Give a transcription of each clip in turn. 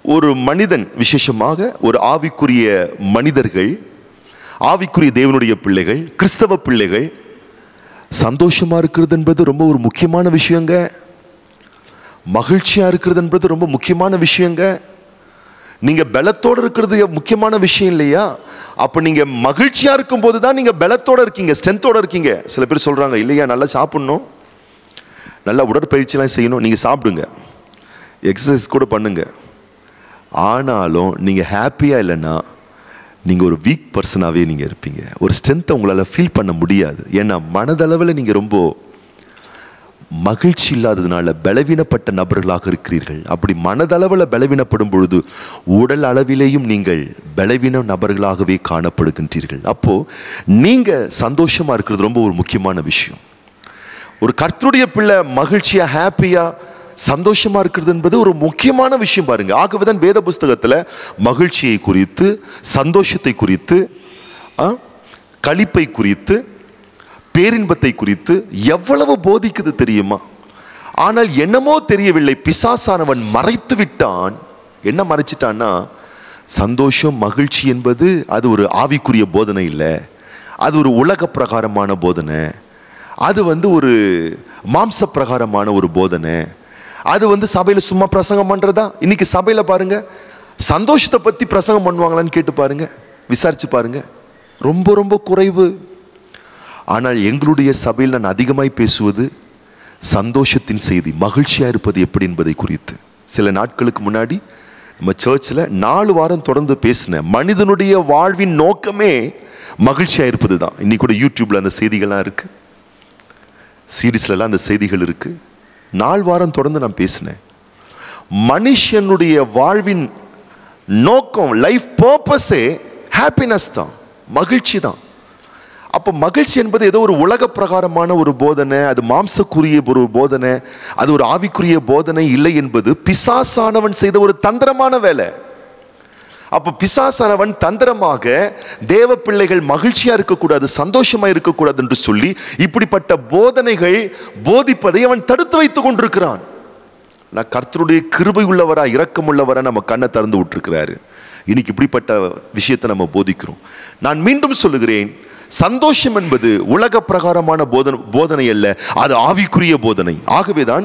ஒரு மனிதன் விசேஷமாக ஒரு ஆவிக்குரிய மனிதர்கள் ஆவிக்குரிய தேவனுடைய பிள்ளைகள் கிறிஸ்தவ பிள்ளைகள் சந்தோஷமா இருக்கிறது என்பது ரொம்ப ஒரு முக்கியமான விஷயங்க மகிழ்ச்சியா இருக்கிறது என்பது ரொம்ப முக்கியமான விஷயங்க நீங்க பலத்தோட இருக்கிறது முக்கியமான விஷயம் இல்லையா அப்ப நீங்க மகிழ்ச்சியா இருக்கும் போது தான் நீங்க பலத்தோட இருக்கீங்க ஸ்ட்ரென்த்தோட இருக்கீங்க சில பேர் சொல்றாங்க இல்லையா நல்லா சாப்பிடணும் நல்லா உடற்பயிற்சிலாம் செய்யணும் நீங்க சாப்பிடுங்க எக்ஸசைஸ் கூட பண்ணுங்க ஆனாலும் நீங்க ஹாப்பியா இல்லைன்னா நீங்க ஒரு வீக் பர்சனாவே நீங்க இருப்பீங்க ஒரு ஸ்ட்ரென்த்தை உங்களால ஃபீல் பண்ண முடியாது ஏன்னா மனதளவில் நீங்க ரொம்ப மகிழ்ச்சி இல்லாததுனால பலவீனப்பட்ட நபர்களாக இருக்கிறீர்கள் அப்படி மனதளவில் பலவீனப்படும் பொழுது உடல் அளவிலேயும் நீங்கள் பலவீன நபர்களாகவே காணப்படுகின்றீர்கள் அப்போ நீங்க சந்தோஷமா இருக்கிறது ரொம்ப ஒரு முக்கியமான விஷயம் ஒரு கர்த்தருடைய பிள்ளை மகிழ்ச்சியா ஹாப்பியா சந்தோஷமா இருக்கிறது என்பது ஒரு முக்கியமான விஷயம் பாருங்க ஆகவேதான் வேத புஸ்தகத்துல மகிழ்ச்சியை குறித்து சந்தோஷத்தை குறித்து ஆ, களிப்பை குறித்து பேரின்பத்தை குறித்து எவ்வளவு போதிக்குது தெரியுமா ஆனால் என்னமோ தெரியவில்லை பிசாசானவன் மறைத்து விட்டான் என்ன மறைச்சிட்டான்னா சந்தோஷம் மகிழ்ச்சி என்பது அது ஒரு ஆவிக்குரிய போதனை இல்லை அது ஒரு உலக பிரகாரமான போதனை அது வந்து ஒரு மாம்ச பிரகாரமான ஒரு போதனை அது வந்து சபையில் சும்மா பிரசங்கம் பண்றதா இன்னைக்கு சபையில பாருங்க சந்தோஷத்தை பத்தி பிரசங்கம் பண்ணுவாங்களான்னு கேட்டு பாருங்க விசாரிச்சு பாருங்க ரொம்ப ரொம்ப குறைவு ஆனால் எங்களுடைய சபையில் நான் அதிகமாய் பேசுவது சந்தோஷத்தின் செய்தி மகிழ்ச்சியா இருப்பது எப்படி என்பதை குறித்து சில நாட்களுக்கு முன்னாடி நம்ம சர்ச்சில் நாலு வாரம் தொடர்ந்து பேசினேன் மனிதனுடைய வாழ்வின் நோக்கமே மகிழ்ச்சியா இருப்பது தான் இன்னைக்கு கூட யூடியூப்ல அந்த செய்திகள்லாம் இருக்கு சீரீஸ்லலாம் அந்த செய்திகள் இருக்கு நாலு வாரம் தொடர்ந்து நான் பேசினேன் மனுஷனுடைய வாழ்வின் நோக்கம் லைஃப் பர்பஸே ஹாப்பினஸ் தான் மகிழ்ச்சி தான் அப்போ மகிழ்ச்சி என்பது ஏதோ ஒரு உலக பிரகாரமான ஒரு போதனை அது மாம்சக்குரிய ஒரு போதனை அது ஒரு ஆவிக்குரிய போதனை இல்லை என்பது பிசாசானவன் செய்த ஒரு தந்திரமான வேலை அப்ப பிசாசானவன் தந்திரமாக தேவ பிள்ளைகள் மகிழ்ச்சியா இருக்கக்கூடாது சந்தோஷமா இருக்கக்கூடாது என்று சொல்லி இப்படிப்பட்ட போதனைகள் போதிப்பதை அவன் தடுத்து வைத்துக் கொண்டிருக்கிறான் நான் கர்த்தருடைய கிருபை உள்ளவரா இரக்கம் உள்ளவரா நம்ம கண்ணை திறந்து விட்டுருக்கிறாரு இன்னைக்கு இப்படிப்பட்ட விஷயத்தை நம்ம போதிக்கிறோம் நான் மீண்டும் சொல்லுகிறேன் சந்தோஷம் என்பது உலக பிரகாரமான போதனை போதனை அல்ல அது ஆவிக்குரிய போதனை ஆகவேதான்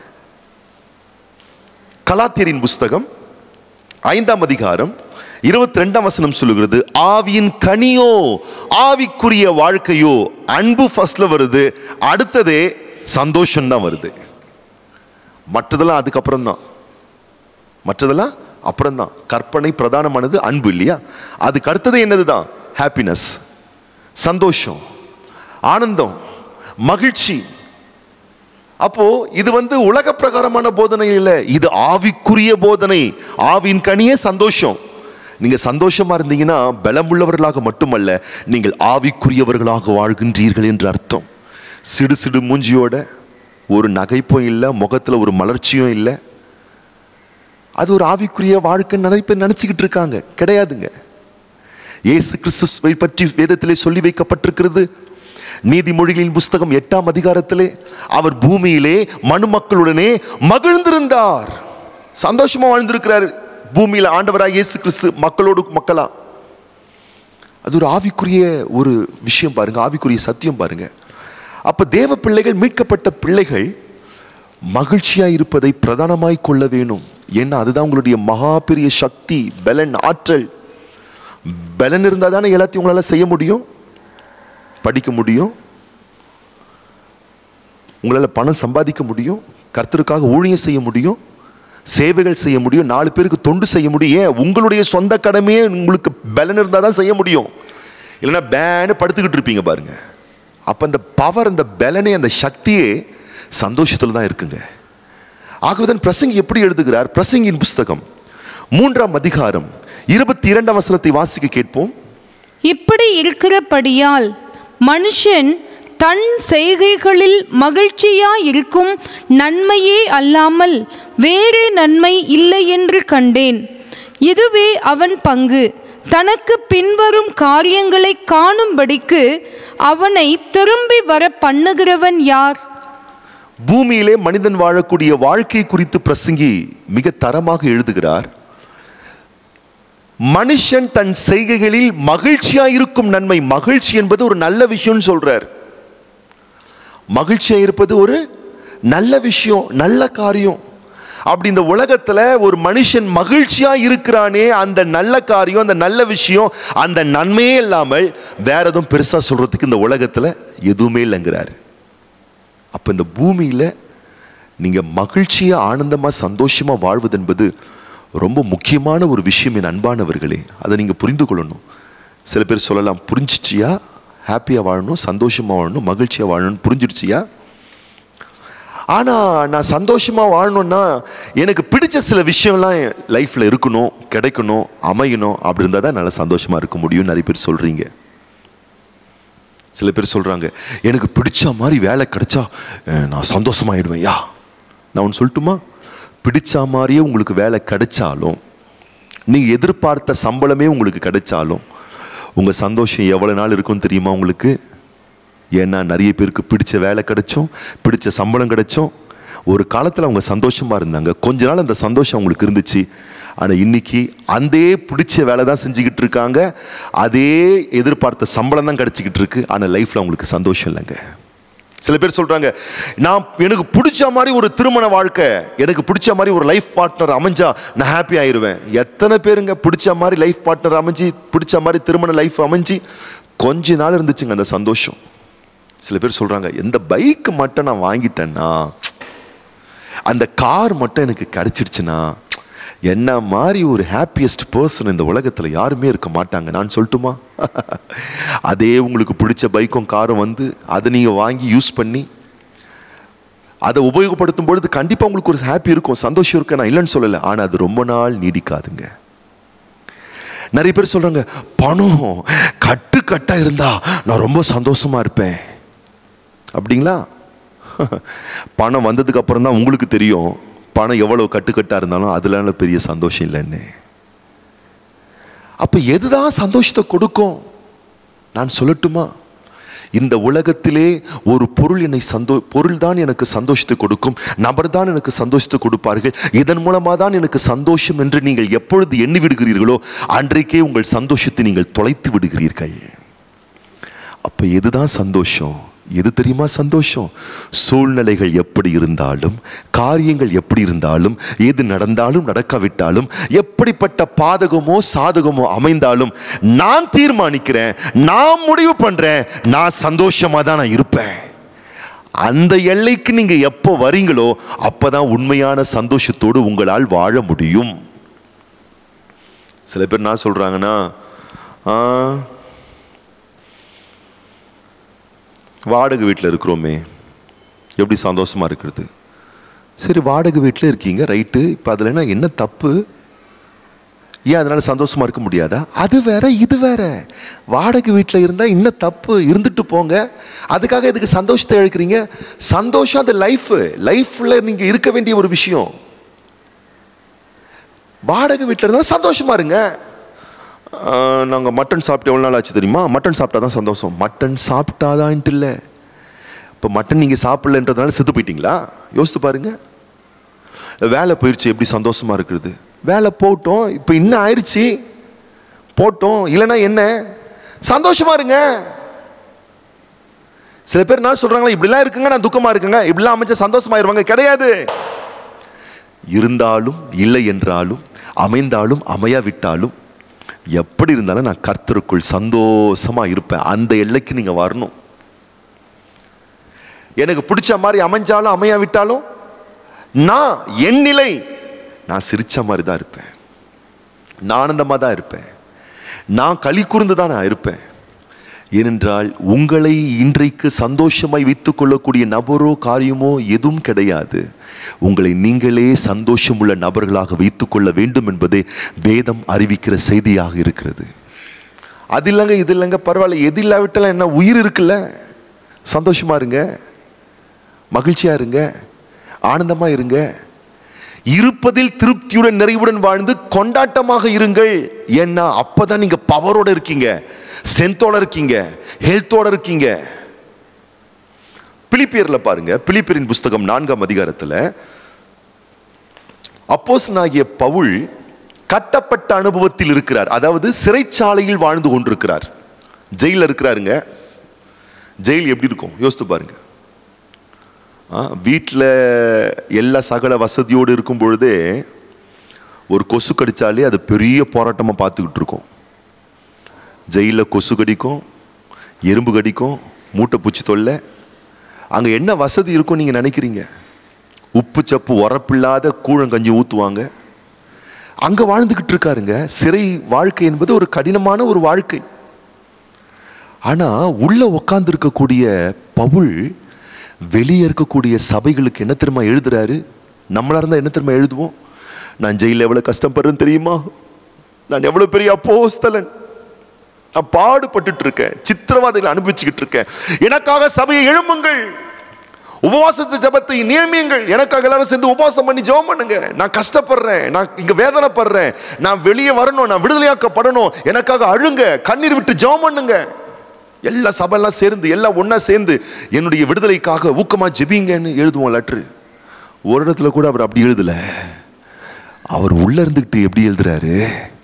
கலாத்தியரின் புஸ்தகம் ஐந்தாம் அதிகாரம் இருபத்தி ரெண்டாம் வசனம் சொல்லுகிறது ஆவியின் கனியோ ஆவிக்குரிய வாழ்க்கையோ அன்பு ஃபர்ஸ்ட்ல வருது அடுத்ததே சந்தோஷம் தான் வருது மற்றதெல்லாம் அதுக்கப்புறம் தான் மற்றதெல்லாம் அப்புறம் தான் கற்பனை பிரதானமானது அன்பு இல்லையா அதுக்கு அடுத்தது என்னதுதான் ஹாப்பினஸ் சந்தோஷம் ஆனந்தம் மகிழ்ச்சி அப்போ இது வந்து உலக பிரகாரமான போதனை இல்லை இது ஆவிக்குரிய போதனை ஆவின் கனியே சந்தோஷம் நீங்க சந்தோஷமா இருந்தீங்கன்னா பலமுள்ளவர்களாக மட்டுமல்ல நீங்கள் ஆவிக்குரியவர்களாக வாழ்கின்றீர்கள் என்று அர்த்தம் சிடு சிடு மூஞ்சியோட ஒரு நகைப்பும் இல்லை முகத்துல ஒரு மலர்ச்சியும் இல்லை அது ஒரு ஆவிக்குரிய வாழ்க்கை நிறைய பேர் நினைச்சுக்கிட்டு இருக்காங்க கிடையாதுங்க இயேசு கிறிஸ்துவை பற்றி வேதத்திலே சொல்லி வைக்கப்பட்டிருக்கிறது நீதிமொழிகளின் புஸ்தகம் எட்டாம் அதிகாரத்திலே அவர் பூமியிலே மனுமக்களுடனே மகிழ்ந்திருந்தார் சந்தோஷமா வாழ்ந்திருக்கிறார் பூமியில ஆண்டவராக இயேசு கிறிஸ்து மக்களோடு மக்களா அது ஒரு ஆவிக்குரிய ஒரு விஷயம் பாருங்க ஆவிக்குரிய சத்தியம் பாருங்க அப்ப தேவ பிள்ளைகள் மீட்கப்பட்ட பிள்ளைகள் மகிழ்ச்சியா இருப்பதை பிரதானமாய் கொள்ள வேணும் ஏன்னா அதுதான் உங்களுடைய மகா பெரிய சக்தி பலன் ஆற்றல் பலன் இருந்தால் தானே எல்லாத்தையும் உங்களால செய்ய முடியும் படிக்க முடியும் உங்களால் பணம் சம்பாதிக்க முடியும் கர்த்தருக்காக ஊழியம் செய்ய முடியும் சேவைகள் செய்ய முடியும் நாலு பேருக்கு தொண்டு செய்ய முடியும் ஏன் உங்களுடைய சொந்த கடமையே உங்களுக்கு பலன் இருந்தால் தான் செய்ய முடியும் இல்லைன்னா பேனு படுத்துக்கிட்டு இருப்பீங்க பாருங்க அப்போ அந்த பவர் அந்த பலனே அந்த சக்தியே சந்தோஷத்தில் தான் இருக்குங்க ஆகவேதான் பிரசங்கி எப்படி எழுதுகிறார் பிரசங்கின் புஸ்தகம் மூன்றாம் அதிகாரம் இருபத்தி இரண்டாம் வசனத்தை வாசிக்க கேட்போம் இப்படி இருக்கிறபடியால் மனுஷன் தன் செய்கைகளில் மகிழ்ச்சியாயிருக்கும் நன்மையே அல்லாமல் வேறு நன்மை இல்லை என்று கண்டேன் இதுவே அவன் பங்கு தனக்கு பின்வரும் காரியங்களை காணும்படிக்கு அவனை திரும்பி வர பண்ணுகிறவன் யார் பூமியிலே மனிதன் வாழக்கூடிய வாழ்க்கை குறித்து பிரசங்கி மிக தரமாக எழுதுகிறார் மனுஷன் தன் செய்கைகளில் மகிழ்ச்சியா இருக்கும் நன்மை மகிழ்ச்சி என்பது ஒரு நல்ல விஷயம்னு சொல்றார் மகிழ்ச்சியா இருப்பது ஒரு நல்ல விஷயம் நல்ல காரியம் அப்படி இந்த உலகத்துல ஒரு மனுஷன் மகிழ்ச்சியா இருக்கிறானே அந்த நல்ல காரியம் அந்த நல்ல விஷயம் அந்த நன்மையே இல்லாமல் வேற எதுவும் பெருசா சொல்றதுக்கு இந்த உலகத்துல எதுவுமே இல்லைங்கிறாரு அப்ப இந்த பூமியில நீங்க மகிழ்ச்சியா ஆனந்தமா சந்தோஷமா வாழ்வது என்பது ரொம்ப முக்கியமான ஒரு விஷயம் என் அன்பானவர்களே அதை நீங்க புரிந்து கொள்ளணும் சில பேர் சொல்லலாம் புரிஞ்சிச்சியா ஹாப்பியா வாழணும் சந்தோஷமா வாழணும் மகிழ்ச்சியா வாழணும்னு புரிஞ்சிடுச்சியா ஆனா நான் சந்தோஷமா வாழணும்னா எனக்கு பிடிச்ச சில விஷயம்லாம் லைஃப்ல இருக்கணும் கிடைக்கணும் அமையணும் அப்படி இருந்தால் தான் நல்லா சந்தோஷமா இருக்க முடியும் நிறைய பேர் சொல்றீங்க சில பேர் சொல்றாங்க எனக்கு பிடிச்ச மாதிரி வேலை கிடைச்சா அஹ், நான் சந்தோஷமாயிடுவேன் யா நான் ஒன்று சொல்லட்டுமா பிடிச்ச மாதிரியே உங்களுக்கு வேலை கிடைச்சாலும் நீங்க எதிர்பார்த்த சம்பளமே உங்களுக்கு கிடைச்சாலும் உங்க சந்தோஷம் எவ்வளவு நாள் இருக்கும்னு தெரியுமா உங்களுக்கு ஏன்னா நிறைய பேருக்கு பிடிச்ச வேலை கிடைச்சோம் பிடிச்ச சம்பளம் கிடைச்சோம் ஒரு காலத்தில் அவங்க சந்தோஷமா இருந்தாங்க கொஞ்ச நாள் அந்த சந்தோஷம் அவங்களுக்கு இருந்துச்சு ஆனால் இன்னைக்கு அதே பிடிச்ச வேலை தான் செஞ்சுக்கிட்டு இருக்காங்க அதே எதிர்பார்த்த சம்பளம் தான் கிடைச்சிக்கிட்டு இருக்கு ஆனால் லைஃப்ல அவங்களுக்கு சந்தோஷம் இல்லைங்க சில பேர் சொல்றாங்க நான் எனக்கு பிடிச்ச மாதிரி ஒரு திருமண வாழ்க்கை எனக்கு பிடிச்ச மாதிரி ஒரு லைஃப் பார்ட்னர் அமைஞ்சா நான் ஹாப்பி ஆயிருவேன் எத்தனை பேருங்க பிடிச்ச மாதிரி லைஃப் பார்ட்னர் அமைஞ்சு பிடிச்ச மாதிரி திருமண லைஃப் அமைஞ்சு கொஞ்ச நாள் இருந்துச்சுங்க அந்த சந்தோஷம் சில பேர் சொல்றாங்க எந்த பைக் மட்டும் நான் வாங்கிட்டேன்னா அந்த கார் மட்டும் எனக்கு கிடைச்சிருச்சுன்னா என்ன மாதிரி ஒரு ஹாப்பியஸ்ட் பர்சன் இந்த உலகத்துல யாருமே இருக்க மாட்டாங்க நான் சொல்லட்டுமா அதே உங்களுக்கு பிடிச்ச பைக்கும் காரும் வந்து அதை நீங்க வாங்கி யூஸ் பண்ணி அதை உபயோகப்படுத்தும் பொழுது கண்டிப்பா உங்களுக்கு ஒரு ஹாப்பி இருக்கும் சந்தோஷம் இருக்கு நான் இல்லைன்னு சொல்லலை ஆனா அது ரொம்ப நாள் நீடிக்காதுங்க நிறைய பேர் சொல்றாங்க பணம் கட்டு கட்டா இருந்தா நான் ரொம்ப சந்தோஷமா இருப்பேன் அப்படிங்களா பணம் வந்ததுக்கு அப்புறம் தான் உங்களுக்கு தெரியும் பணம் எவ்வளவு கட்டுக்கட்டா இருந்தாலும் அதுல பெரிய சந்தோஷம் இல்லைன்னு அப்ப எதுதான் சந்தோஷத்தை கொடுக்கும் நான் சொல்லட்டுமா இந்த உலகத்திலே ஒரு பொருள் என்னை சந்தோ பொருள் தான் எனக்கு சந்தோஷத்தை கொடுக்கும் நபர் தான் எனக்கு சந்தோஷத்தை கொடுப்பார்கள் இதன் மூலமாக தான் எனக்கு சந்தோஷம் என்று நீங்கள் எப்பொழுது எண்ணி விடுகிறீர்களோ அன்றைக்கே உங்கள் சந்தோஷத்தை நீங்கள் தொலைத்து விடுகிறீர்கள் அப்ப எதுதான் சந்தோஷம் எது தெரியுமா சந்தோஷம் சூழ்நிலைகள் எப்படி இருந்தாலும் காரியங்கள் எப்படி இருந்தாலும் எது நடந்தாலும் நடக்காவிட்டாலும் எப்படிப்பட்ட பாதகமோ சாதகமோ அமைந்தாலும் நான் தீர்மானிக்கிறேன் நான் முடிவு பண்றேன் நான் சந்தோஷமா தான் நான் இருப்பேன் அந்த எல்லைக்கு நீங்க எப்போ வரீங்களோ அப்பதான் உண்மையான சந்தோஷத்தோடு உங்களால் வாழ முடியும் சில பேர் என்ன சொல்றாங்கன்னா ஆ, வாடகை வீட்டில் இருக்கிறோமே எப்படி சந்தோஷமா இருக்கிறது சரி வாடகை வீட்டில் இருக்கீங்க ரைட்டு இப்போ அதில் என்ன என்ன தப்பு ஏன் அதனால சந்தோஷமா இருக்க முடியாதா அது வேற இது வேற வாடகை வீட்டில் இருந்தால் இன்னும் தப்பு இருந்துட்டு போங்க அதுக்காக இதுக்கு சந்தோஷத்தை இழக்கிறீங்க சந்தோஷம் அது லைஃப் லைஃப்ல நீங்க இருக்க வேண்டிய ஒரு விஷயம் வாடகை வீட்டில் இருந்தால் சந்தோஷமா இருங்க நாங்கள் மட்டன் சாப்பிட்டு எவ்வளோ நாள் ஆச்சு தெரியுமா மட்டன் சாப்பிட்டா தான் சந்தோஷம் மட்டன் சாப்பிட்டாதான்ட்டு இல்லை இப்போ மட்டன் நீங்கள் சாப்பிடலன்றதுனால செத்து போயிட்டீங்களா யோசித்து பாருங்க வேலை போயிடுச்சு எப்படி சந்தோஷமா இருக்கிறது வேலை போட்டோம் இப்போ இன்னும் ஆயிடுச்சு போட்டோம் இல்லைன்னா என்ன சந்தோஷமா இருங்க சில பேர் என்ன சொல்றாங்களா இப்படிலாம் இருக்குங்க நான் துக்கமா இருக்குங்க இப்படிலாம் அமைச்சா சந்தோஷமாயிருவாங்க கிடையாது இருந்தாலும் இல்லை என்றாலும் அமைந்தாலும் அமையாவிட்டாலும் எப்படி இருந்தாலும் நான் கர்த்தருக்குள் சந்தோஷமா இருப்பேன் அந்த எல்லைக்கு நீங்க வரணும் எனக்கு பிடிச்ச மாதிரி அமைஞ்சாலும் அமையாவிட்டாலும் நான் என் நிலை நான் சிரிச்ச மாதிரி தான் இருப்பேன் நான் ஆனந்தமா தான் இருப்பேன் நான் களி கூர்ந்து தான் நான் இருப்பேன் ஏனென்றால் உங்களை இன்றைக்கு சந்தோஷமாய் வைத்துக் கொள்ளக்கூடிய நபரோ காரியமோ எதுவும் கிடையாது உங்களை நீங்களே சந்தோஷமுள்ள நபர்களாக வைத்துக் கொள்ள வேண்டும் என்பதே வேதம் அறிவிக்கிற செய்தியாக இருக்கிறது அது இல்லைங்க இது இல்லைங்க பரவாயில்ல எது இல்லாவிட்டாலும் என்ன உயிர் இருக்குல்ல சந்தோஷமா இருங்க மகிழ்ச்சியா இருங்க ஆனந்தமா இருங்க இருப்பதில் திருப்தியுடன் நிறைவுடன் வாழ்ந்து கொண்டாட்டமாக இருங்கள் ஏன்னா அப்பதான் நீங்க பவரோட இருக்கீங்க ஸ்ட்ரென்த்தோட இருக்கீங்க ஹெல்த்தோட இருக்கீங்க பிலிப்பியர்ல பாருங்க பிலிப்பியரின் புஸ்தகம் நான்காம் அதிகாரத்துல அப்போஸ்தலனாகிய பவுல் கட்டப்பட்ட அனுபவத்தில் இருக்கிறார் அதாவது சிறைச்சாலையில் வாழ்ந்து கொண்டிருக்கிறார் ஜெயிலில் இருக்கிறாருங்க ஜெயில் எப்படி இருக்கும் யோசித்து பாருங்க வீட்டில் எல்லா சகல வசதியோடு இருக்கும் பொழுதே ஒரு கொசு கடிச்சாலே அது பெரிய போராட்டமாக பார்த்துக்கிட்டு இருக்கோம் ஜெயிலில் கொசு கடிக்கும் எறும்பு கடிக்கும் மூட்டை பூச்சி தொல்லை அங்கே என்ன வசதி இருக்கும் நீங்கள் நினைக்கிறீங்க உப்பு சப்பு உரப்பில்லாத கூழங்கஞ்சி ஊற்றுவாங்க அங்கே வாழ்ந்துக்கிட்டு இருக்காருங்க சிறை வாழ்க்கை என்பது ஒரு கடினமான ஒரு வாழ்க்கை ஆனால் உள்ள உட்கார்ந்து இருக்கக்கூடிய பவுல் வெளியே இருக்கக்கூடிய சபைகளுக்கு என்ன தெரியுமா எழுதுறாரு நம்மளா இருந்தால் என்ன தெரியுமா எழுதுவோம் நான் ஜெயிலில் எவ்வளோ கஷ்டப்படுறேன்னு தெரியுமா நான் எவ்வளோ பெரிய அப்போஸ்தலன் நான் பாடுபட்டுட்டு இருக்கேன் சித்திரவாதைகளை அனுபவிச்சுக்கிட்டு இருக்கேன் எனக்காக சபையை எழும்புங்கள் உபவாசத்து ஜபத்தை நியமியுங்கள் எனக்காக எல்லாரும் சேர்ந்து உபவாசம் பண்ணி ஜெபம் பண்ணுங்க நான் கஷ்டப்படுறேன் நான் இங்க வேதனைப்படுறேன் நான் வெளியே வரணும் நான் விடுதலையாக்கப்படணும் எனக்காக அழுங்க கண்ணீர் விட்டு ஜெபம் பண்ணுங்க எல்லா சபையெல்லாம் சேர்ந்து எல்லாம் ஒண்ணா சேர்ந்து என்னுடைய விடுதலைக்காக ஊக்கமா ஜெபிங்கன்னு எழுதுவோம் லெட்ரு ஒரு இடத்துல கூட அவர் அப்படி எழுதல அவர் உள்ள இருந்துகிட்டு எப்படி எழுதுறாரு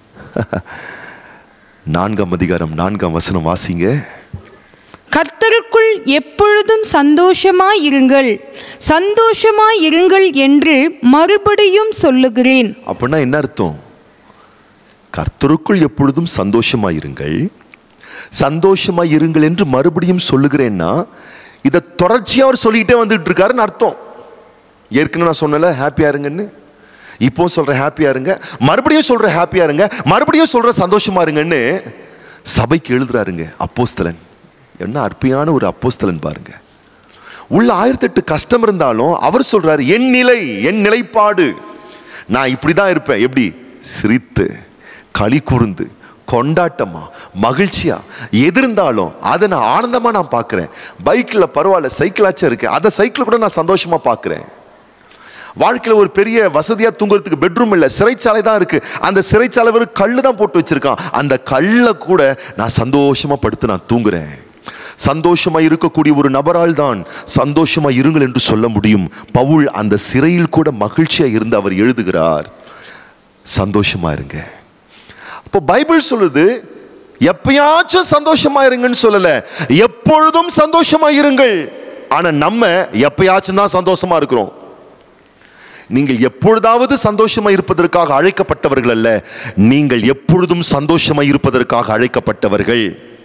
நான்காம் அதிகாரம் நான்காம் வசனம் வாசிங்க கர்த்தருக்குள் எப்பொழுதும் சந்தோஷமாய் இருங்கள் சந்தோஷமாய் இருங்கள் என்று மறுபடியும் சொல்லுகிறேன் அப்படின்னா என்ன அர்த்தம் கர்த்தருக்குள் எப்பொழுதும் சந்தோஷமாயிருங்கள் சந்தோஷமாய் இருங்கள் என்று மறுபடியும் சொல்லுகிறேன்னா இதை தொடர்ச்சியா அவர் சொல்லிக்கிட்டே வந்துட்டு இருக்காருன்னு அர்த்தம் ஏற்கனவே நான் சொன்னல ஹாப்பியா இருங்கன்னு இப்போ சொல்றேன் ஹாப்பியா இருங்க மறுபடியும் சொல்றேன் ஹாப்பியா இருங்க மறுபடியும் சொல்றேன் சந்தோஷமா இருங்கன்னு சபைக்கு எழுதுறாருங்க அப்போஸ்தலன் என்ன அற்பியான ஒரு அப்போஸ்தலன் பாருங்க உள்ள ஆயிரத்தெட்டு கஷ்டம் இருந்தாலும் அவர் சொல்றாரு என் நிலை என் நிலைப்பாடு நான் இப்படிதான் இருப்பேன் எப்படி சிரித்து களி கூர்ந்து கொண்டாட்டமா மகிழ்ச்சியா எது இருந்தாலும் அதை நான் ஆனந்தமா நான் பார்க்கிறேன் பைக்கில் பரவாயில்ல சைக்கிளாச்சும் இருக்கு அதை சைக்கிள் கூட நான் சந்தோஷமா பார்க்கிறேன் வாழ்க்கையில் ஒரு பெரிய வசதியா தூங்குறதுக்கு பெட்ரூம் இல்லை சிறைச்சாலை தான் இருக்கு அந்த சிறைச்சாலை வெறும் கல்லு தான் போட்டு வச்சிருக்கான் அந்த கல்லை கூட நான் சந்தோஷமா படுத்து நான் தூங்குறேன் சந்தோஷமா இருக்கக்கூடிய ஒரு நபரால் தான் சந்தோஷமா இருங்கள் என்று சொல்ல முடியும் பவுல் அந்த சிறையில் கூட மகிழ்ச்சியா இருந்து அவர் எழுதுகிறார் சந்தோஷமா இருங்க அப்போ பைபிள் சொல்லுது எப்பயாச்சும் சந்தோஷமா இருங்கன்னு சொல்லல எப்பொழுதும் சந்தோஷமா இருங்கள் ஆனா நம்ம எப்பயாச்சும் தான் சந்தோஷமா இருக்கிறோம் நீங்கள் எப்பொழுதாவது சந்தோஷமா இருப்பதற்காக அழைக்கப்பட்டவர்கள் அல்ல நீங்கள் எப்பொழுதும் சந்தோஷமா இருப்பதற்காக அழைக்கப்பட்டவர்கள்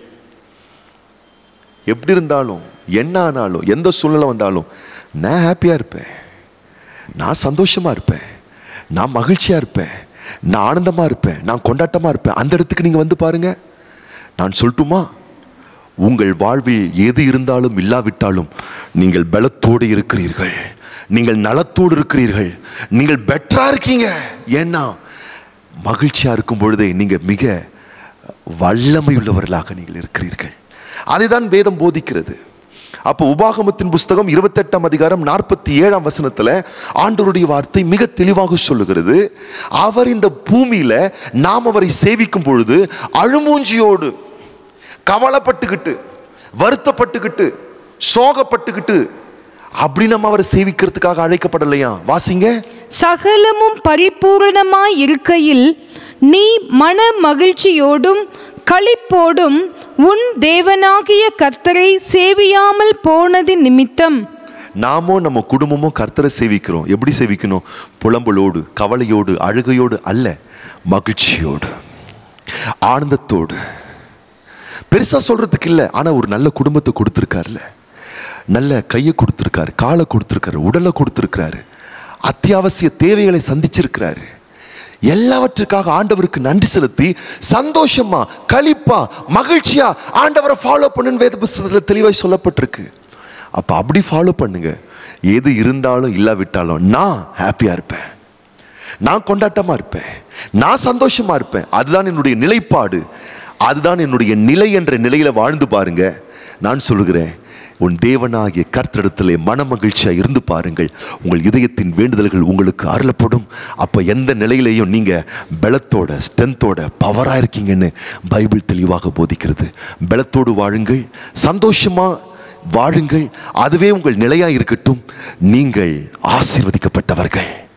எப்படி இருந்தாலும் என்ன ஆனாலும் எந்த சூழ்நிலை வந்தாலும் நான் ஹாப்பியா இருப்பேன் நான் சந்தோஷமா இருப்பேன் நான் மகிழ்ச்சியா இருப்பேன் நான் ஆனந்தமா இருப்பேன் நான் கொண்டாட்டமா இருப்பேன் அந்த இடத்துக்கு நீங்க வந்து பாருங்க நான் சொல்லட்டுமா உங்கள் வாழ்வில் எது இருந்தாலும் இல்லாவிட்டாலும் நீங்கள் பலத்தோடு இருக்கிறீர்கள் நீங்கள் நலத்தோடு இருக்கிறீர்கள் நீங்கள் பெட்டரா இருக்கீங்க ஏன்னா மகிழ்ச்சியா இருக்கும் பொழுதே நீங்க மிக வல்லமை உள்ளவர்களாக நீங்கள் இருக்கிறீர்கள் அதைதான் வேதம் போதிக்கிறது அப்போ உபாகமத்தின் புஸ்தகம் இருபத்தெட்டாம் அதிகாரம் நாற்பத்தி ஏழாம் வசனத்துல ஆண்டவருடைய வார்த்தை மிக தெளிவாக சொல்லுகிறது அவர் இந்த பூமியில நாம் அவரை சேவிக்கும் பொழுது அழுமூஞ்சியோடு கவலைப்பட்டுக்கிட்டு வருத்தப்பட்டுக்கிட்டு சோகப்பட்டுக்கிட்டு அப்படி நம்ம அவரை சேவிக்கிறதுக்காக அழைக்கப்படலையா வாசிங்க சகலமும் பரிபூரணமாய் இருக்கையில் நீ மன மகிழ்ச்சியோடும் களிப்போடும் உன் தேவனாகிய கர்த்தரை சேவியாமல் போனதின் நிமித்தம் நாமோ நம்ம குடும்பமோ கர்த்தரை சேவிக்கிறோம் எப்படி சேவிக்கணும் புலம்பலோடு கவலையோடு அழுகையோடு அல்ல மகிழ்ச்சியோடு ஆனந்தத்தோடு பெருசா சொல்றதுக்கு இல்லை ஆனா ஒரு நல்ல குடும்பத்தை கொடுத்துருக்காருல்ல நல்ல கையை கொடுத்துருக்காரு காலை கொடுத்துருக்காரு உடலை கொடுத்துருக்காரு அத்தியாவசிய தேவைகளை சந்திச்சிருக்கிறாரு எல்லாவற்றுக்காக ஆண்டவருக்கு நன்றி செலுத்தி சந்தோஷமா களிப்பா மகிழ்ச்சியா ஆண்டவரை ஃபாலோ பண்ணுன்னு வேத புஸ்தகத்தில் தெளிவாய் சொல்லப்பட்டிருக்கு அப்ப அப்படி ஃபாலோ பண்ணுங்க எது இருந்தாலும் இல்லாவிட்டாலும் நான் ஹாப்பியா இருப்பேன் நான் கொண்டாட்டமா இருப்பேன் நான் சந்தோஷமா இருப்பேன் அதுதான் என்னுடைய நிலைப்பாடு அதுதான் என்னுடைய நிலை என்ற நிலையில வாழ்ந்து பாருங்க நான் சொல்லுகிறேன் உன் தேவனாகிய கர்த்தரிடத்திலே மன மகிழ்ச்சியா இருந்து பாருங்கள் உங்கள் இதயத்தின் வேண்டுதல்கள் உங்களுக்கு அருளப்படும் அப்ப எந்த நிலையிலையும் நீங்க பலத்தோட ஸ்ட்ரென்த்தோட பவரா இருக்கீங்கன்னு பைபிள் தெளிவாக போதிக்கிறது பலத்தோடு வாழுங்கள் சந்தோஷமா வாழுங்கள் அதுவே உங்கள் நிலையா இருக்கட்டும் நீங்கள் ஆசீர்வதிக்கப்பட்டவர்கள்